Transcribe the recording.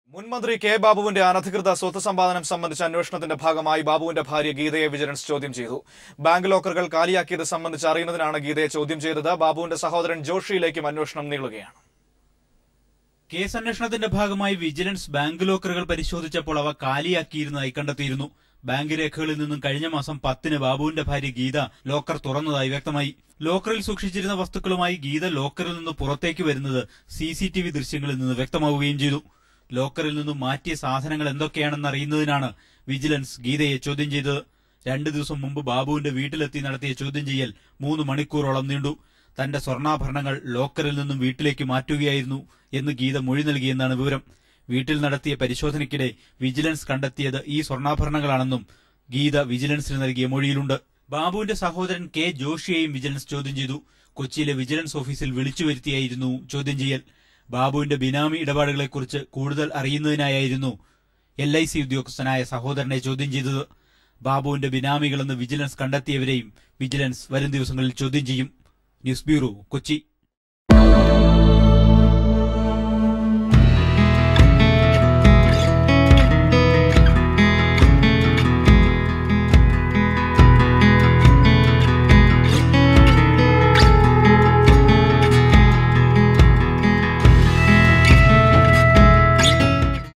മുൻമന്ത്രി കെ ബാബുവിന്റെ അനധികൃത സ്വത്ത് സമ്പാദനം സംബന്ധിച്ച അന്വേഷണത്തിന്റെ ഭാഗമായി ബാബുവിന്റെ ഭാര്യ ഗീതയെ വിജിലൻസ് ചോദ്യം ചെയ്തു ബാങ്ക് ലോക്കറുകൾ കാലിയാക്കിയത് സംബന്ധിച്ച് അറിയുന്നതിനാണ് ഗീതയെ ചോദ്യം ചെയ്തത് ബാബുവിന്റെ സഹോദരൻ ജോഷിയിലേക്കും അന്വേഷണം നീളുകയാണ് കേസ് അന്വേഷണത്തിന്റെ ഭാഗമായി വിജിലൻസ് ബാങ്ക് ലോക്കറുകൾ പരിശോധിച്ചപ്പോൾ അവ കാലിയാക്കിയിരുന്നതായി കണ്ടെത്തിയിരുന്നു ബാങ്ക് രേഖകളിൽ നിന്നും കഴിഞ്ഞ മാസം പത്തിന് ബാബുവിന്റെ ഭാര്യ ഗീത ലോക്കർ തുറന്നതായി വ്യക്തമായി ലോക്കറിൽ സൂക്ഷിച്ചിരുന്ന വസ്തുക്കളുമായി ഗീത ലോക്കറിൽ നിന്ന് പുറത്തേക്ക് വരുന്നത് സി സി ടി വി ദൃശ്യങ്ങളിൽ നിന്ന് വ്യക്തമാവുകയും ചെയ്തു ലോക്കറിൽ നിന്നും മാറ്റിയ സാധനങ്ങൾ എന്തൊക്കെയാണെന്ന് അറിയുന്നതിനാണ് വിജിലൻസ് ഗീതയെ ചോദ്യം ചെയ്തത് രണ്ടു ദിവസം മുമ്പ് ബാബുവിന്റെ വീട്ടിലെത്തി നടത്തിയ ചോദ്യം ചെയ്യൽ മൂന്ന് മണിക്കൂറോളം നീണ്ടു തന്റെ സ്വർണ്ണാഭരണങ്ങൾ ലോക്കറിൽ നിന്നും വീട്ടിലേക്ക് മാറ്റുകയായിരുന്നു എന്ന് ഗീത മൊഴി നൽകിയെന്നാണ് വിവരം വീട്ടിൽ നടത്തിയ പരിശോധനയ്ക്കിടെ വിജിലൻസ് കണ്ടെത്തിയത് ഈ സ്വർണ്ണാഭരണങ്ങളാണെന്നും ഗീത വിജിലൻസിന് നൽകിയ മൊഴിയിലുണ്ട് ബാബുവിന്റെ സഹോദരൻ കെ ജോഷിയെയും വിജിലൻസ് ചോദ്യം ചെയ്തു കൊച്ചിയിലെ വിജിലൻസ് ഓഫീസിൽ വിളിച്ചു വരുത്തിയായിരുന്നു ചോദ്യം ചെയ്യൽ ബാബുവിന്റെ ബിനാമി ഇടപാടുകളെക്കുറിച്ച് കൂടുതൽ അറിയുന്നതിനായിരുന്നു എൽ ഐ സി ഉദ്യോഗസ്ഥനായ സഹോദരനെ ചോദ്യം ചെയ്തത് ബാബുവിന്റെ ബിനാമികളെന്ന് വിജിലൻസ് കണ്ടെത്തിയവരെയും വിജിലൻസ് വരും ദിവസങ്ങളിൽ ചോദ്യം ചെയ്യും ന്യൂസ് ബ്യൂറോ കൊച്ചി